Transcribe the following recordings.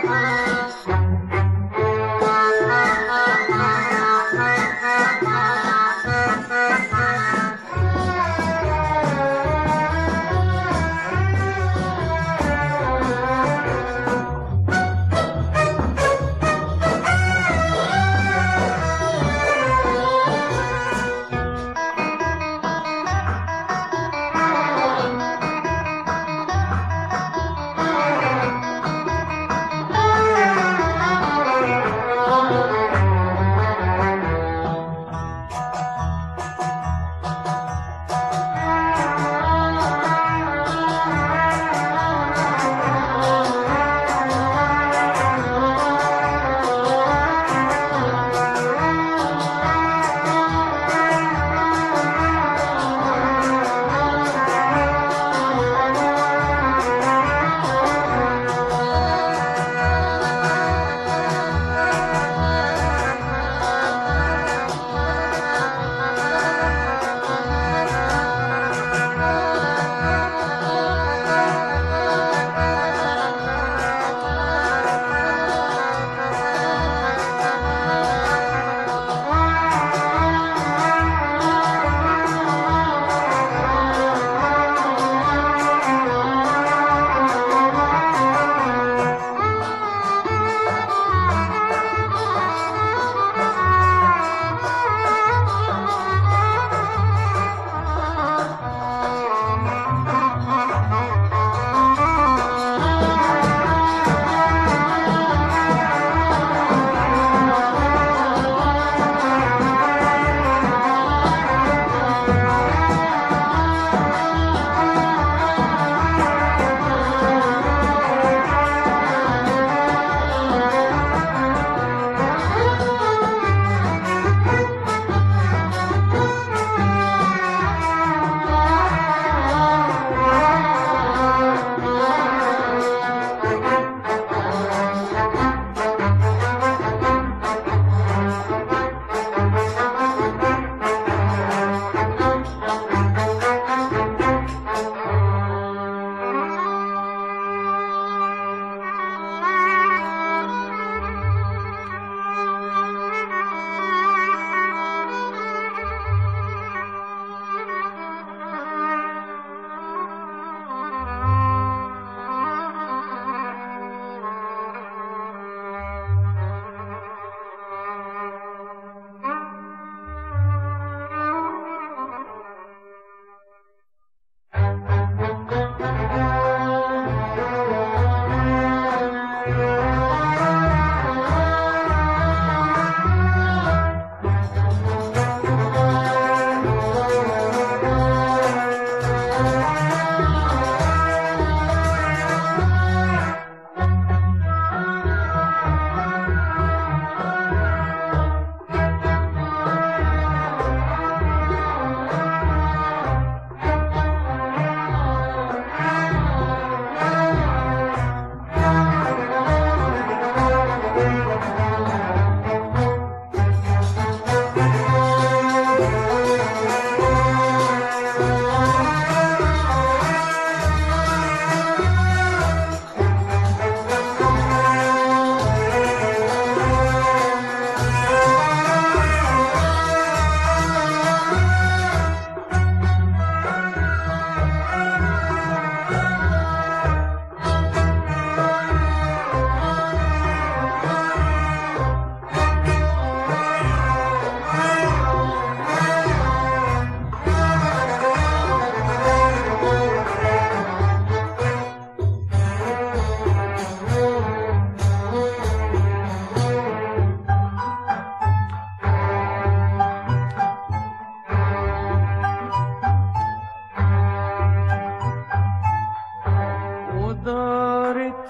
ودارت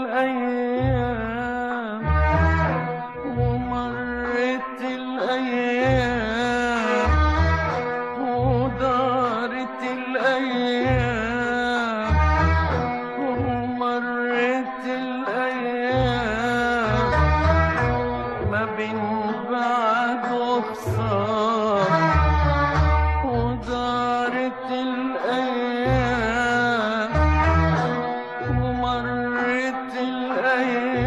الأيام ومرت الأيام ودارت الأيام ومرت الأيام ما بين بعد وخسارة ودارت الأيام ومرت الأيام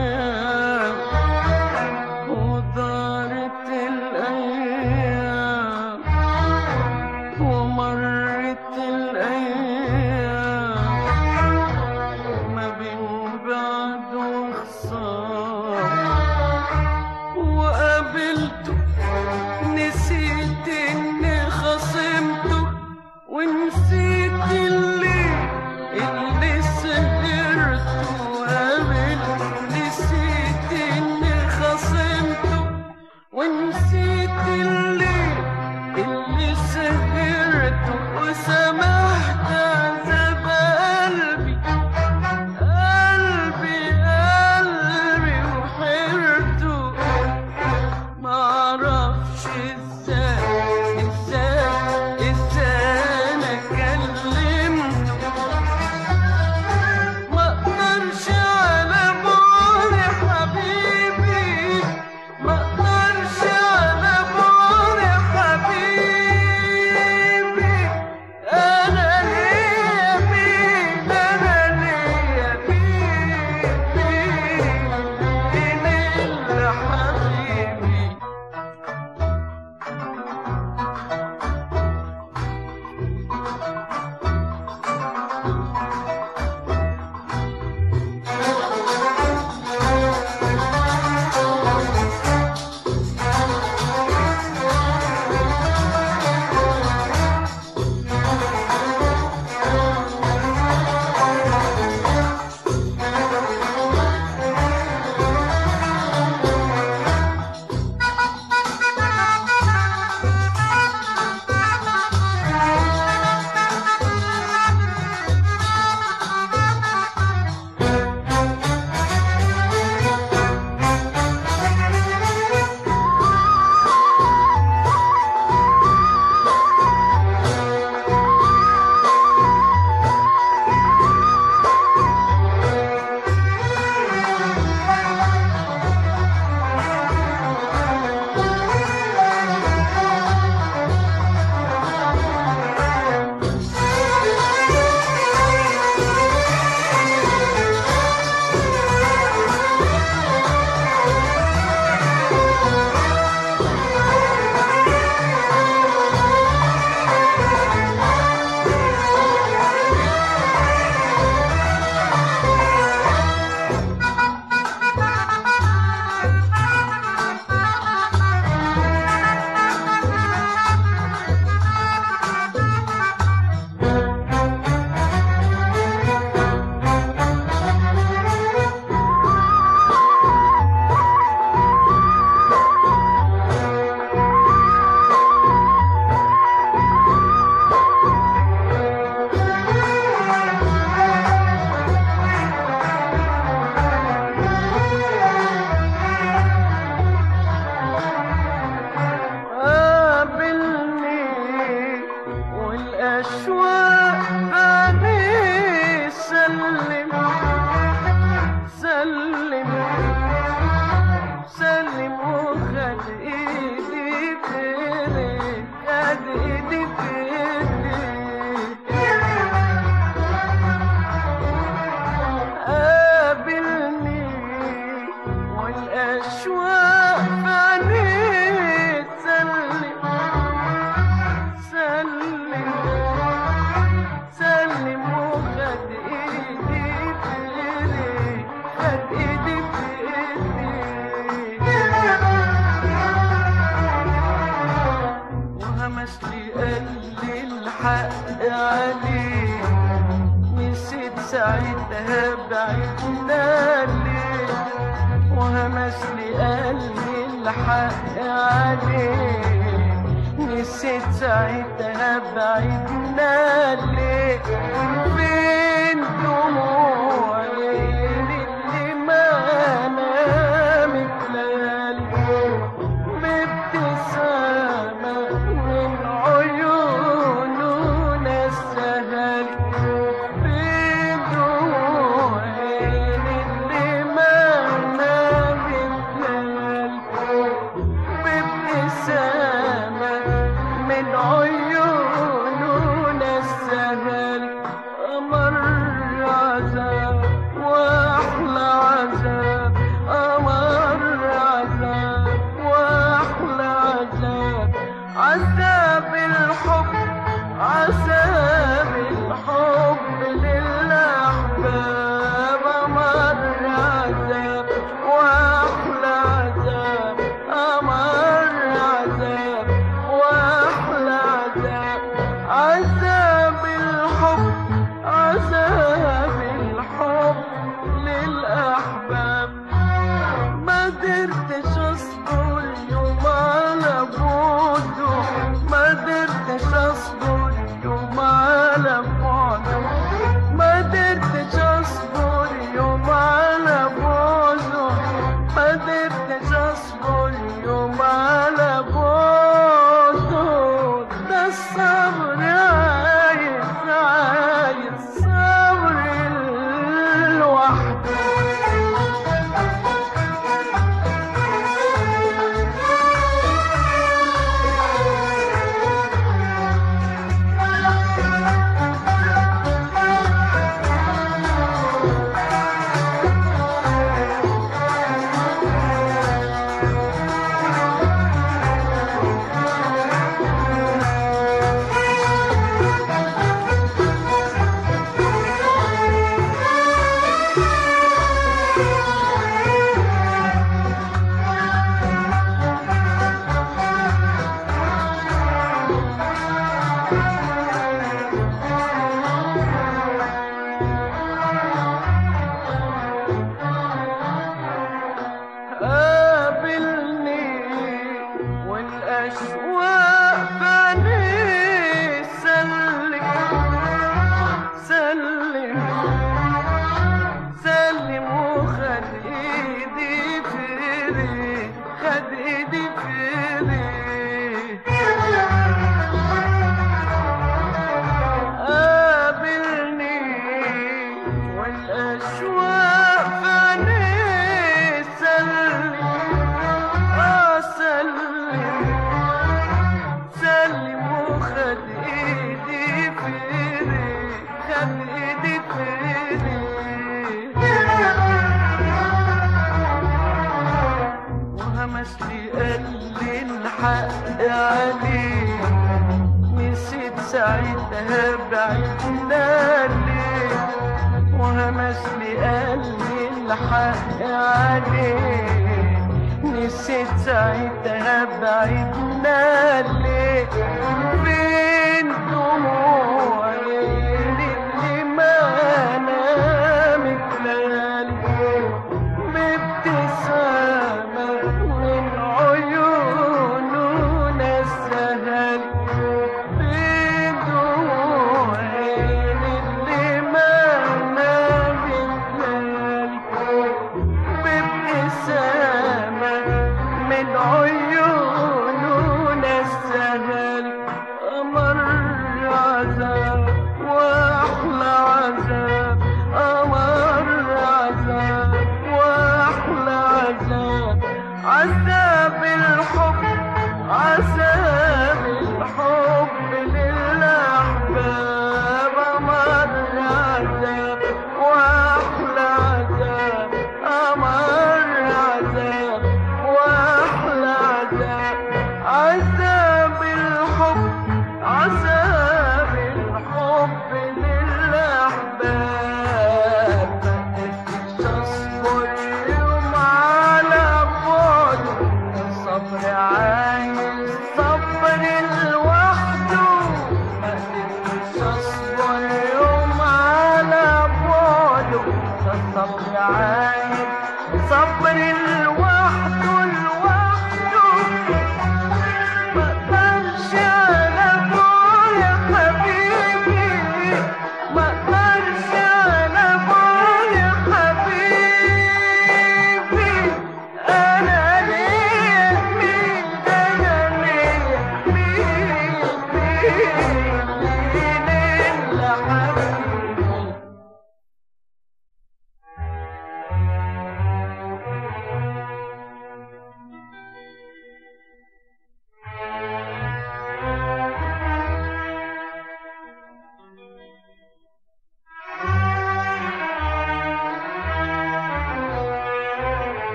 سلم سلم وخد ايدي في ايديك خد ايدي في ايديك قابلني والاشواق في عينيك سلم سلم سلم وخد ايدي في ايدي خد ايدي في ايدي وهمس لي قال لي الحق عليك نسيت ساعتها بعدنا ليه وهمس لي قال لي الحق عليك نسيت ساعتها بعدنا ليه فين دموعي اللي ما نامت ليالي بابتسامة من عيونه نسهل فين دموعي اللي ما نامت ليالي بابتسامة من عيوننا السهل أمر عذاب وأحلى عذاب أمر عذاب وأحلى عذاب عذاب الحب عذاب الحب للأحباب أمر عذاب وأحلى عذاب أمر عذاب وأحلى عذاب عذاب الحب عذاب الحب للأحباب ما قدرتش اصبر يوم على بعده ما قدرتش اصبر يوم على بعده ما قدرتش اصبر يوم على بعده ما قدرتش اصبر يوم على بعده ده الصبر عايز عايز صبر لوحده قابلني والأشواق فاني سلم سلم سلم وخد ايدي في ايدي خد ايدي في ايدي قابلني والأشواق فاني سلم آه سلم سلم وخد ايدي في ايدي خد ايدي في ايدي وهمس لي قال لي الحق عليك نسيت ساعتها بعدنا ليه وهمس لي قال لي الحق عليك نسيت ساعتها بعدنا ليه فين دموعي اللي ما نامت ليالي بابتسامة من عيوننا السهل فين دموعي اللي ما نامت ليالي بابتسامة من عيوننا السهل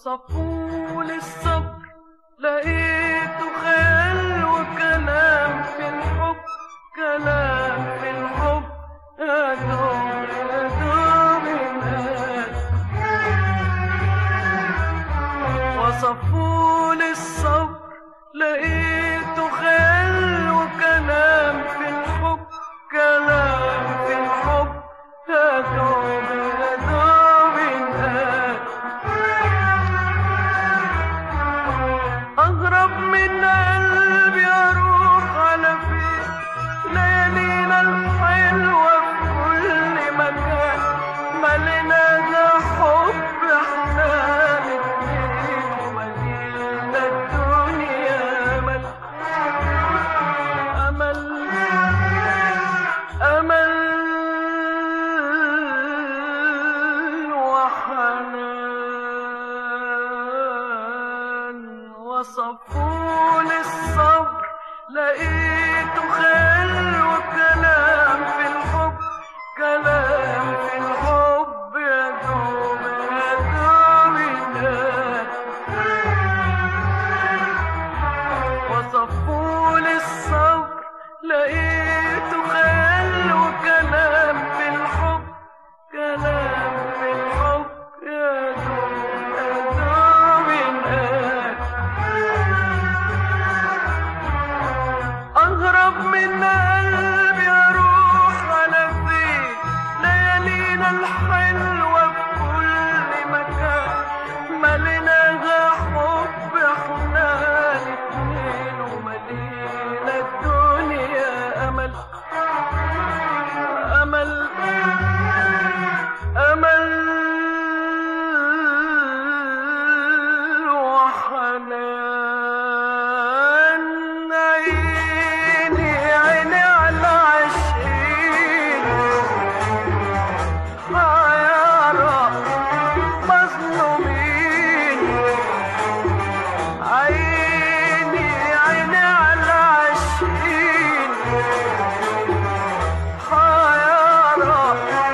وصفول الصبر لقيته خيال وكلام في الحب كلام في الحب يا دوب يا دوب الناس وصفول الصبر لقيته خيال وكلام في الحب كلام في الحب يا دوب يا دوب الناس أغرب من قلبي أروح على فين ليالينا الحلوة في كل مكان ملينا حب احنا الاتنين وملينا الدنيا أمل أمل أمل وحنان وصفون الصبر لقيته خير وكلام في الحب كلام في الحب يا دوب يا دوب الناس وصفون الصبر لقيته خير وكلام في الحب كلام في الحب يا دوب يا دوب الناس أغرب من قلبي أروح على فين ليالينا الحلوة في كل مكان مليناها حب احنا الاتنين وملينا الدنيا أمل أمل أمل وحنان عيني عيني على عشقين حيارى مظلومين عيني عيني على عشقين حيارى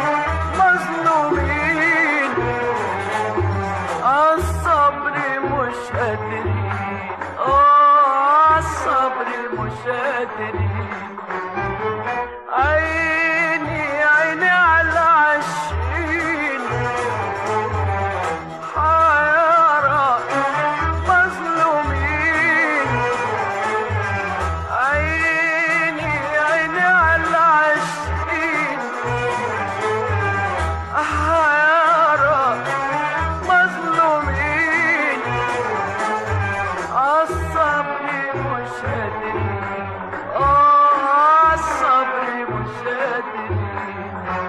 مظلومين الصبر مش قادرين اه الصبر مش قادرين عيني عيني على عشقين حيارى مظلومين عيني عيني على عشقين حيارى مظلومين الصبر مش قادرين اه الصبر مش قادرين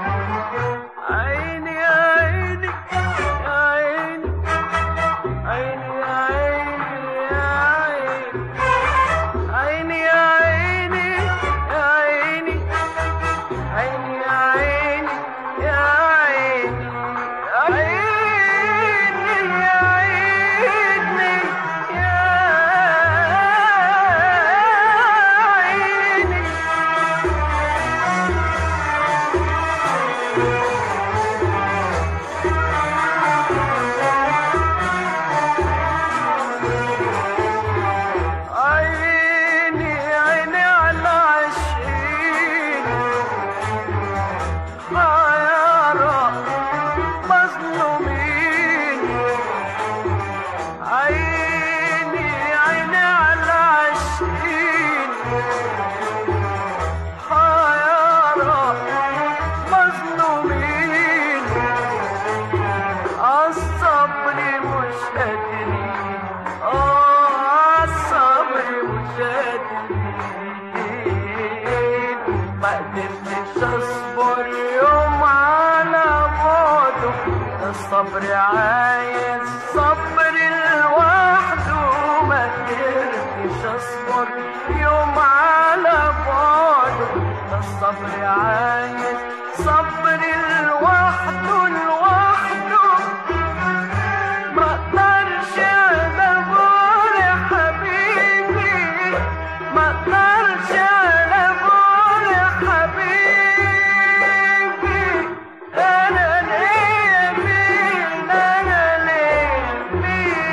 عيني يا عيني يا عيني عيني يا عيني يا عيني عيني يا عيني يا عيني عيني يا عيني يا عيني عيني يا عيني يا عيني عيني عيني على عشقين حيارى مظلومين عيني عيني على عشقين حيارى مظلومين الصبر مش قادرين اه الصبر مش قادرين ما قدرتش اصبر يوم على بعده الصبر عايز صبر لوحده ما قدرتش اصبر يوم على بعده الصبر عايز صبر لوحده لوحده ما اقدرش انا اقول يا حبيبي ما اقدرش انا اقول يا حبيبي انا ليه مين انا ليه مين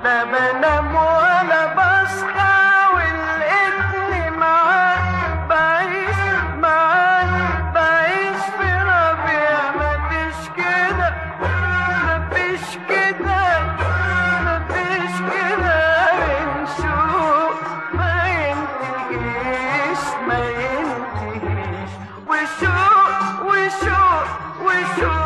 لا بنام ولا بصحى ولقيتني معاك بعيش معاك بعيش في ربيع مفيش كده مفيش كده مفيش كده بنشوف ما ينتهيش ما ينتهيش وشوق وشوق وشوق